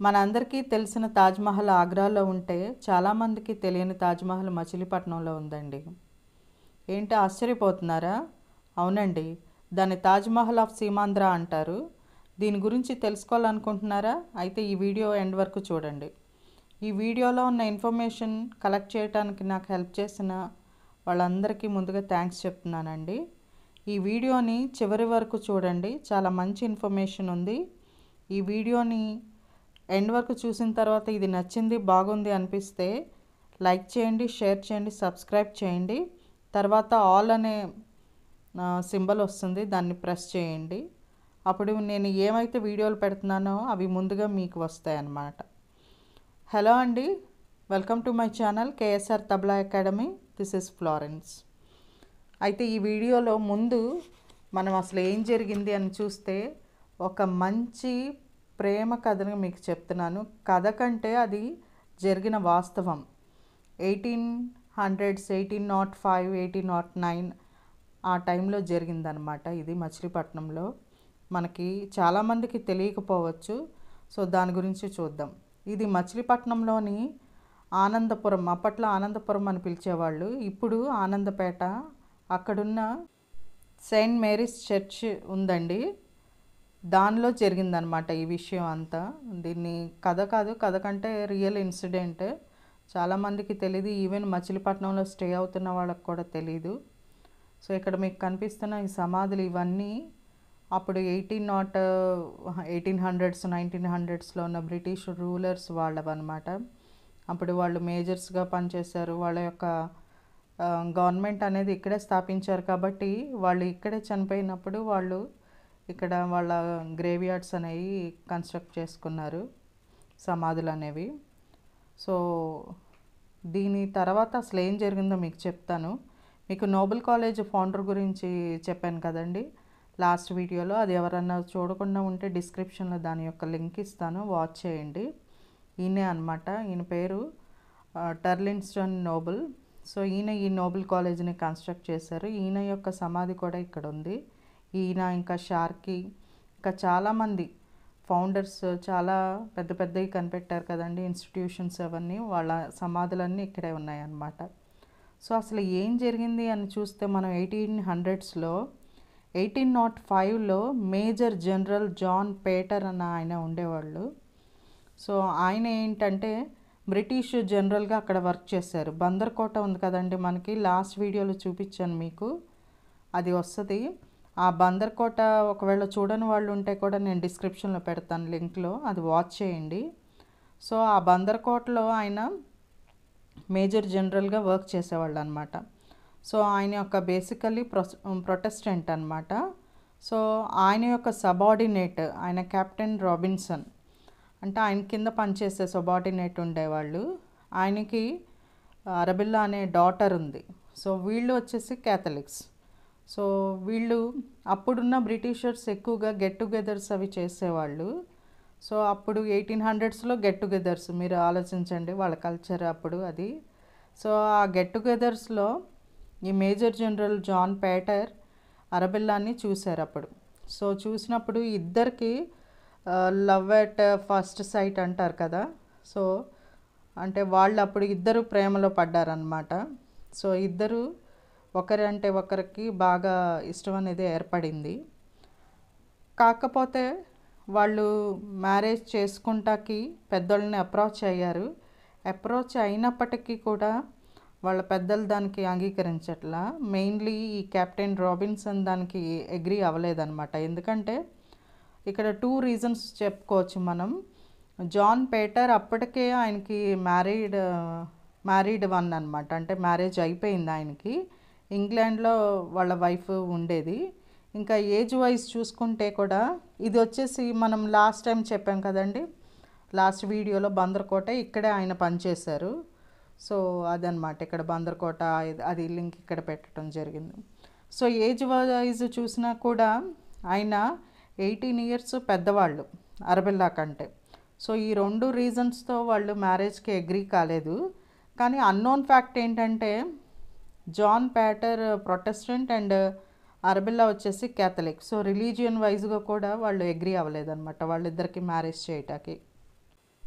మనందరికీ తెలిసిన తాజ్మహల్ ఆగ్రాలో ఉంటే చాలామందికి తెలియని తాజ్మహల్ మచిలీపట్నంలో ఉందండి ఏంటి ఆశ్చర్యపోతున్నారా అవునండి దాన్ని తాజ్మహల్ ఆఫ్ సీమాంధ్ర అంటారు దీని గురించి తెలుసుకోవాలనుకుంటున్నారా అయితే ఈ వీడియో ఎండ్ వరకు చూడండి ఈ వీడియోలో ఉన్న ఇన్ఫర్మేషన్ కలెక్ట్ చేయడానికి నాకు హెల్ప్ చేసిన వాళ్ళందరికీ ముందుగా థ్యాంక్స్ చెప్తున్నానండి ఈ వీడియోని చివరి వరకు చూడండి చాలా మంచి ఇన్ఫర్మేషన్ ఉంది ఈ వీడియోని ఎండ్ వరకు చూసిన తర్వాత ఇది నచ్చింది బాగుంది అనిపిస్తే లైక్ చేయండి షేర్ చేయండి సబ్స్క్రైబ్ చేయండి తర్వాత ఆల్ అనే సింబల్ వస్తుంది దాన్ని ప్రెస్ చేయండి అప్పుడు నేను ఏమైతే వీడియోలు పెడుతున్నానో అవి ముందుగా మీకు వస్తాయి అన్నమాట హలో అండి welcome to my channel KSR tabla academy this is Florence అయితే ఈ వీడియోలో ముందు మనం అసలు ఏం జరిగింది అని చూస్తే ఒక మంచి ప్రేమ కథను మీకు చెప్తున్నాను కథ కంటే అది జరిగిన వాస్తవం eighteen hundreds eighteen nought five eighteen nought nine ఆ టైంలో జరిగిందనమాట ఇది మచిలీపట్నంలో మనకి చాలామందికి తెలియకపోవచ్చు సో దాని గురించి చూద్దాం ఇది మచిలీపట్నంలోని ఆనందపురం అప్పట్లో ఆనందపురం అని పిలిచేవాళ్ళు ఇప్పుడు ఆనందపేట అక్కడున్న సెయింట్ మేరీస్ చర్చ్ ఉందండి దానిలో జరిగిందనమాట ఈ విషయం అంతా దీన్ని కథ కాదు కథ కంటే రియల్ ఇన్సిడెంట్ చాలామందికి తెలియదు ఈవెన్ మచిలీపట్నంలో స్టే అవుతున్న వాళ్ళకి కూడా తెలీదు సో ఇక్కడ మీకు కనిపిస్తున్న ఈ సమాధులు ఇవన్నీ అప్పుడు eighteen nought eighteen hundreds nineteen హండ్రెడ్స్లో ఉన్న బ్రిటిష్ రూలర్స్ వాళ్ళవన్నమాట అప్పుడు వాళ్ళు మేజర్స్గా పనిచేశారు వాళ్ళ యొక్క గవర్నమెంట్ అనేది ఇక్కడే స్థాపించారు కాబట్టి వాళ్ళు ఇక్కడే చనిపోయినప్పుడు వాళ్ళు ఇక్కడ వాళ్ళ గ్రేవ్ యార్డ్స్ అనేవి కన్స్ట్రక్ట్ చేసుకున్నారు సమాధులు అనేవి సో దీని తర్వాత అసలు ఏం జరిగిందో మీకు చెప్తాను మీకు నోబెల్ కాలేజ్ ఫౌండర్ గురించి చెప్పాను కదండి లాస్ట్ వీడియోలో అది ఎవరన్నా చూడకుండా ఉంటే డిస్క్రిప్షన్లో దాని యొక్క లింక్ ఇస్తాను వాచ్ చేయండి ఈయనే అనమాట ఈయన పేరు టర్లిన్స్టన్ నోబెల్ సో ఈయన ఈ నోబెల్ కాలేజ్ని కన్స్ట్రక్ట్ చేశారు ఈయన యొక్క సమాధి కూడా ఇక్కడ ఉంది ఈయన ఇంకా షార్కి ఇంకా చాలామంది ఫౌండర్స్ చాలా పెద్ద పెద్దవి కనిపెట్టారు కదండి ఇన్స్టిట్యూషన్స్ అవన్నీ వాళ్ళ సమాధులన్నీ ఇక్కడే ఉన్నాయన్నమాట సో అసలు ఏం జరిగింది అని చూస్తే మనం ఎయిటీన్ హండ్రెడ్స్లో ఎయిటీన్ నాట్ ఫైవ్లో మేజర్ జనరల్ జాన్ పేటర్ అన్న ఆయన ఉండేవాళ్ళు సో ఆయన ఏంటంటే బ్రిటిష్ జనరల్గా అక్కడ వర్క్ చేశారు బందర్కోట ఉంది కదండి మనకి లాస్ట్ వీడియోలో చూపించాను మీకు అది వస్తుంది ఆ బందర్కోట ఒకవేళ చూడని వాళ్ళు ఉంటే కూడా నేను డిస్క్రిప్షన్లో పెడతాను లింక్లో అది వాచ్ చేయండి సో ఆ బందర్కోటలో ఆయన మేజర్ జనరల్గా వర్క్ చేసేవాళ్ళు అనమాట సో ఆయన యొక్క బేసికల్లీ ప్రొ ప్రొటెస్టెంట్ అనమాట సో ఆయన యొక్క సబార్డినేట్ ఆయన కెప్టెన్ రాబిన్సన్ అంటే ఆయన కింద పనిచేసే సబార్డినేట్ ఉండేవాళ్ళు ఆయనకి అరబిల్లా అనే డాటర్ ఉంది సో వీళ్ళు వచ్చేసి క్యాథలిక్స్ సో వీళ్ళు అప్పుడున్న బ్రిటిషర్స్ ఎక్కువగా గెట్ టుగెదర్స్ అవి చేసేవాళ్ళు సో అప్పుడు ఎయిటీన్ హండ్రెడ్స్లో గెట్ టుగెదర్స్ మీరు ఆలోచించండి వాళ్ళ కల్చర్ అప్పుడు అది సో ఆ గెట్ టుగెదర్స్లో ఈ మేజర్ జనరల్ జాన్ పేటర్ అరబిల్లాని చూశారు అప్పుడు సో చూసినప్పుడు ఇద్దరికి లవ్ ఎట్ ఫస్ట్ సైట్ అంటారు కదా సో అంటే వాళ్ళు అప్పుడు ఇద్దరు ప్రేమలో పడ్డారనమాట సో ఇద్దరు ఒకరి అంటే ఒకరికి బాగా ఇష్టం అనేది ఏర్పడింది కాకపోతే వాళ్ళు మ్యారేజ్ చేసుకుంటాకి పెద్దోళ్ళని అప్రోచ్ అయ్యారు అప్రోచ్ అయినప్పటికీ కూడా వాళ్ళ పెద్దలు దానికి అంగీకరించట్లా మెయిన్లీ ఈ కెప్టెన్ రాబిన్సన్ దానికి అగ్రీ అవ్వలేదన్నమాట ఎందుకంటే ఇక్కడ టూ రీజన్స్ చెప్పుకోవచ్చు మనం జాన్ పేటర్ అప్పటికే ఆయనకి మ్యారీడ్ మ్యారీడ్ వన్ అనమాట అంటే మ్యారేజ్ అయిపోయింది ఆయనకి ఇంగ్లాండ్లో వాళ్ళ వైఫ్ ఉండేది ఇంకా ఏజ్ వైజ్ చూసుకుంటే కూడా ఇది వచ్చేసి మనం లాస్ట్ టైం చెప్పాం కదండి లాస్ట్ వీడియోలో బందర్కోట ఇక్కడే ఆయన పనిచేశారు సో అదనమాట ఇక్కడ బందర్కోట అది లింక్ ఇక్కడ పెట్టడం జరిగింది సో ఏజ్ వైజ్ చూసినా కూడా ఆయన ఎయిటీన్ ఇయర్స్ పెద్దవాళ్ళు అరబిల్లా కంటే సో ఈ రెండు రీజన్స్తో వాళ్ళు మ్యారేజ్కి అగ్రీ కాలేదు కానీ అన్నోన్ ఫ్యాక్ట్ ఏంటంటే John Pater protestant and Arabella వచ్చేసి క్యాథలిక్ సో రిలీజియన్ వైజ్గా కూడా వాళ్ళు అగ్రీ అవ్వలేదన్నమాట వాళ్ళిద్దరికి మ్యారేజ్ చేయటానికి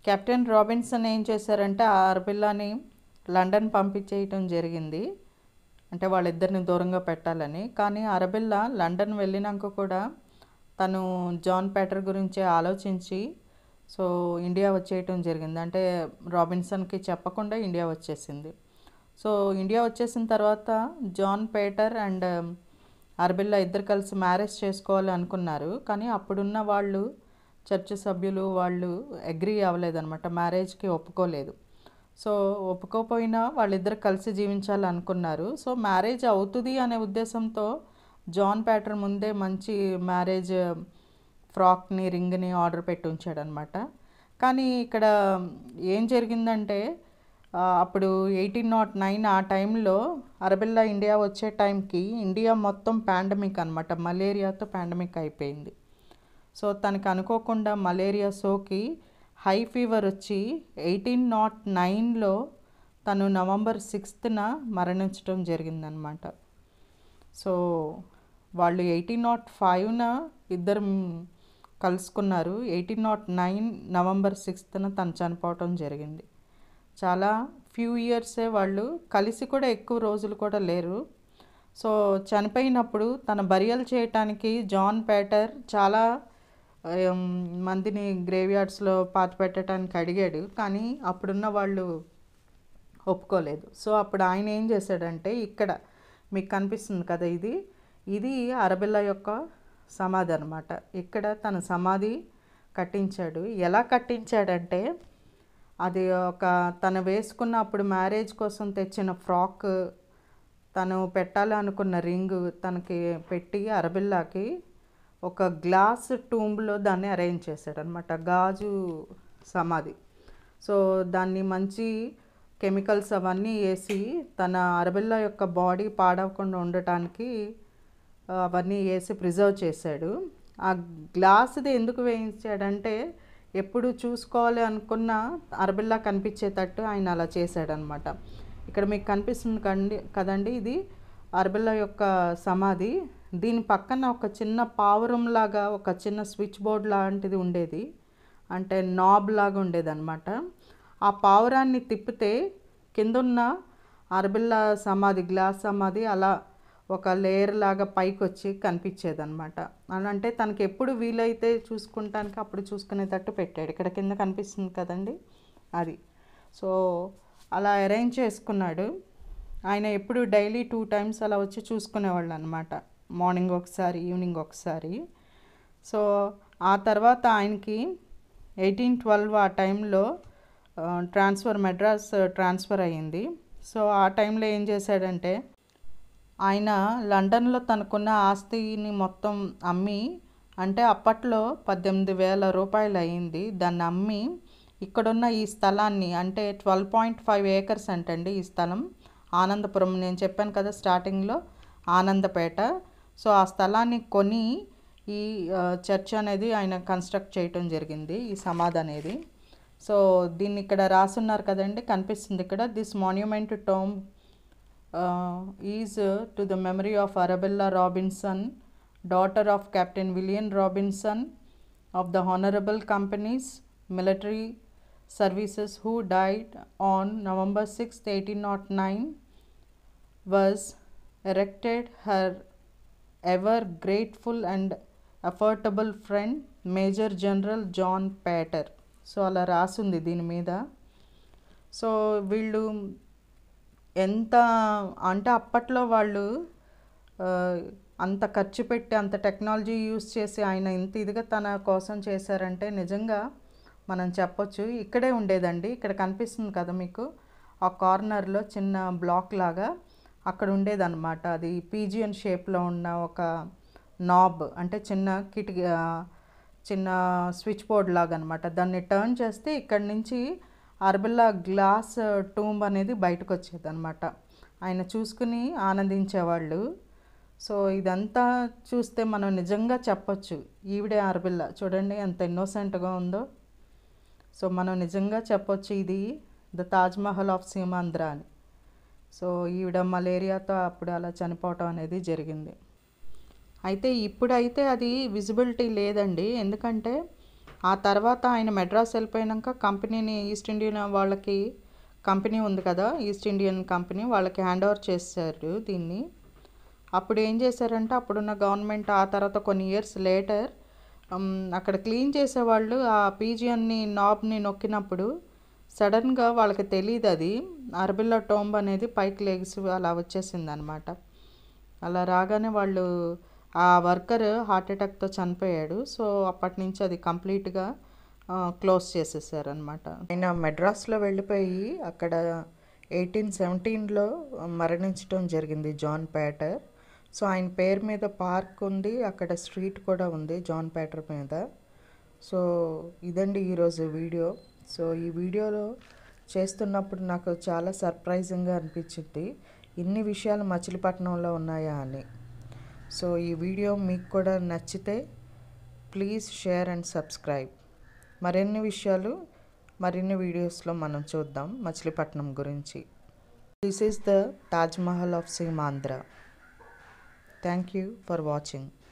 కెప్టెన్ రాబిన్సన్ ఏం చేశారంటే ఆ అరబిల్లాని లండన్ పంపించేయటం జరిగింది అంటే వాళ్ళిద్దరిని దూరంగా పెట్టాలని కానీ అరబిల్లా లండన్ వెళ్ళినాక కూడా తను జాన్ పేటర్ గురించి ఆలోచించి సో ఇండియా వచ్చేయటం జరిగింది అంటే రాబిన్సన్కి చెప్పకుండా ఇండియా వచ్చేసింది సో ఇండియా వచ్చేసిన తర్వాత జాన్ పేటర్ అండ్ అరబిల్లా ఇద్దరు కలిసి మ్యారేజ్ చేసుకోవాలి అనుకున్నారు కానీ అప్పుడున్న వాళ్ళు చర్చ్ సభ్యులు వాళ్ళు అగ్రీ అవ్వలేదన్నమాట మ్యారేజ్కి ఒప్పుకోలేదు సో ఒప్పుకోపోయినా వాళ్ళిద్దరు కలిసి జీవించాలి అనుకున్నారు సో మ్యారేజ్ అవుతుంది అనే ఉద్దేశంతో జాన్ ప్యాటర్ ముందే మంచి మ్యారేజ్ ఫ్రాక్ని రింగ్ని ఆర్డర్ పెట్టి ఉంచాడనమాట కానీ ఇక్కడ ఏం జరిగిందంటే ఆ, అప్పుడు ఎయిటీన్ నాట్ నైన్ ఆ టైంలో అరబిల్లా ఇండియా వచ్చే టైంకి ఇండియా మొత్తం పాండమిక్ అనమాట మలేరియాతో పాండమిక్ అయిపోయింది సో తనకి అనుకోకుండా మలేరియా సోకి హై ఫీవర్ వచ్చి ఎయిటీన్ నాట్ నైన్లో తను నవంబర్ సిక్స్త్న మరణించడం జరిగిందనమాట సో వాళ్ళు ఎయిటీన్ నాట్ ఫైవ్న ఇద్దరు మ్, కలుసుకున్నారు ఎయిటీన్ నాట్ నైన్ నవంబర్ సిక్స్త్న తను చనిపోవటం జరిగింది చాలా ఫ్యూ ఇయర్సే వాళ్ళు కలిసి కూడా ఎక్కువ రోజులు కూడా లేరు సో చనిపోయినప్పుడు తన బరియల్ చేయటానికి జాన్ పేటర్ చాలా ఏం, మందిని గ్రేవ్యార్డ్స్లో పాత పెట్టడానికి అడిగాడు కానీ అప్పుడున్న వాళ్ళు ఒప్పుకోలేదు సో అప్పుడు ఆయన ఏం చేశాడంటే ఇక్కడ మీకు కనిపిస్తుంది కదా ఇది ఇది అరబిల్లా యొక్క సమాధి అనమాట ఇక్కడ తన సమాధి కట్టించాడు ఎలా కట్టించాడంటే అది ఒక తను వేసుకున్న అప్పుడు మ్యారేజ్ కోసం తెచ్చిన ఫ్రాక్ తను పెట్టాలి అనుకున్న రింగ్ తనకి పెట్టి అరబిల్లాకి ఒక గ్లాస్ టూంబ్లో దాన్ని అరేంజ్ చేశాడు అనమాట గాజు సమాధి సో దాన్ని మంచి కెమికల్స్ అవన్నీ వేసి తన అరబిల్లా యొక్క బాడీ పాడవకుండా ఉండటానికి ఆ, అవన్నీ వేసి ప్రిజర్వ్ చేశాడు ఆ గ్లాస్ది ఎందుకు వేయించాడంటే ఎప్పుడు చూసుకోవాలి అనుకున్న అరబిల్లా కనిపించేటట్టు ఆయన అలా చేశాడనమాట ఇక్కడ మీకు కనిపిస్తుంది కండి కదండి ఇది అరబిల్లా యొక్క సమాధి దీని పక్కన ఒక చిన్న పావురం లాగా ఒక చిన్న స్విచ్ బోర్డ్ లాంటిది ఉండేది అంటే నాబ్ లాగా ఉండేదన్నమాట ఆ పావురాన్ని తిప్పితే కిందున్న అరబిల్లా సమాధి గ్లాస్ సమాధి అలా ఒక లేయర్ లాగా పైకి వచ్చి కనిపించేదన్నమాట అని అంటే తనకి ఎప్పుడు వీలైతే చూసుకుంటానికి అప్పుడు చూసుకునేటట్టు పెట్టాడు ఇక్కడ కింద కనిపిస్తుంది కదండి అది సో అలా అరేంజ్ చేసుకున్నాడు ఆయన ఎప్పుడు డైలీ టూ టైమ్స్ అలా వచ్చి చూసుకునేవాళ్ళు అనమాట మార్నింగ్ ఒకసారి ఈవినింగ్ ఒకసారి సో ఆ తర్వాత ఆయనకి ఎయిటీన్ ట్వెల్వ్ ఆ టైంలో ట్రాన్స్ఫర్ మెడ్రాస్ ట్రాన్స్ఫర్ అయ్యింది సో ఆ టైంలో ఏం చేశాడంటే ఆయన లండన్లో తనకున్న ఆస్తిని మొత్తం అమ్మి అంటే అప్పట్లో పద్దెనిమిది వేల రూపాయలు అయ్యింది దాన్ని అమ్మి ఇక్కడున్న ఈ స్థలాన్ని అంటే ట్వెల్వ్ పాయింట్ ఫైవ్ ఏకర్స్ అంటండి ఈ స్థలం ఆనందపురం నేను చెప్పాను కదా స్టార్టింగ్లో ఆనందపేట సో ఆ స్థలాన్ని కొని ఈ ఆ, చర్చ్ అనేది ఆయన కన్స్ట్రక్ట్ చేయటం జరిగింది ఈ సమాధి అనేది సో దీన్ని ఇక్కడ రాసున్నారు కదండి కనిపిస్తుంది ఇక్కడ this monument tomb is to the memory of Arabella Robinson daughter of captain William Robinson of the honourable company's military services who died on November sixth eighteen nought nine was erected her ever grateful and affordable friend major general John Pater so అలా రాసుంది దీని మీద so వీళ్ళు ఎంత అంటే అప్పట్లో వాళ్ళు ఆ, అంత ఖర్చు పెట్టి అంత టెక్నాలజీ యూస్ చేసి ఆయన ఇంత ఇదిగా తన కోసం చేశారంటే నిజంగా మనం చెప్పొచ్చు ఇక్కడే ఉండేదండి ఇక్కడ కనిపిస్తుంది కదా మీకు ఆ కార్నర్లో చిన్న బ్లాక్ లాగా అక్కడ ఉండేదన్నమాట అది పీజియన్ షేప్లో ఉన్న ఒక నాబ్ అంటే చిన్న కిటికీ ఆ, చిన్న స్విచ్ బోర్డ్ లాగా అనమాట దాన్ని టర్న్ చేస్తే ఇక్కడి నుంచి అర్బిల్లా గ్లాస్ టూంబ్ అనేది బయటకు వచ్చేది అనమాట ఆయన చూసుకుని ఆనందించేవాళ్ళు సో ఇదంతా చూస్తే మనం నిజంగా చెప్పొచ్చు ఈవిడే అర్బిల్లా చూడండి ఎంత ఇన్నోసెంట్గా ఉందో సో మనం నిజంగా చెప్పొచ్చు ఇది ద తాజ్మహల్ ఆఫ్ సీమాంధ్ర అని సో ఈవిడ మలేరియాతో అప్పుడు అలా చనిపోవటం అనేది జరిగింది అయితే ఇప్పుడైతే అది విజిబిలిటీ లేదండి ఎందుకంటే ఆ తర్వాత ఆయన మెడ్రాస్ వెళ్ళిపోయాక కంపెనీని ఈస్ట్ ఇండియన్ వాళ్ళకి కంపెనీ ఉంది కదా ఈస్ట్ ఇండియన్ కంపెనీ వాళ్ళకి హ్యాండ్ ఓవర్ చేశారు దీన్ని అప్పుడు ఏం చేశారంటే అప్పుడున్న గవర్నమెంట్ ఆ తర్వాత కొన్ని ఇయర్స్ లేటర్ అక్కడ క్లీన్ చేసేవాళ్ళు ఆ పీజియన్ని నాబ్ని నొక్కినప్పుడు సడన్గా వాళ్ళకి తెలియదు అది అరబిల్లా టోంబ్ అనేది పైకి లెగిసి అలా వచ్చేసింది అనమాట అలా రాగానే వాళ్ళు ఆ వర్కర్ హార్ట్ అటాక్తో చనిపోయాడు సో అప్పటి నుంచి అది కంప్లీట్గా క్లోజ్ చేసేసారనమాట ఆయన మెడ్రాస్లో వెళ్ళిపోయి అక్కడ ఎయిటీన్ సెవెంటీన్లో మరణించడం జరిగింది జాన్ ప్యాటర్ సో ఆయన పేరు మీద పార్క్ ఉంది అక్కడ స్ట్రీట్ కూడా ఉంది జాన్ ప్యాటర్ మీద సో ఇదండి ఈరోజు వీడియో సో ఈ వీడియోలో చేస్తున్నప్పుడు నాకు చాలా సర్ప్రైజింగ్గా అనిపించింది ఇన్ని విషయాలు మచిలీపట్నంలో ఉన్నాయా అని సో ఈ వీడియో మీకు కూడా నచ్చితే ప్లీజ్ షేర్ అండ్ సబ్స్క్రైబ్ మరిన్ని విషయాలు మరిన్ని వీడియోస్లో మనం చూద్దాం మచిలీపట్నం గురించి this is the Taj Mahal of Seemandhra thank you for watching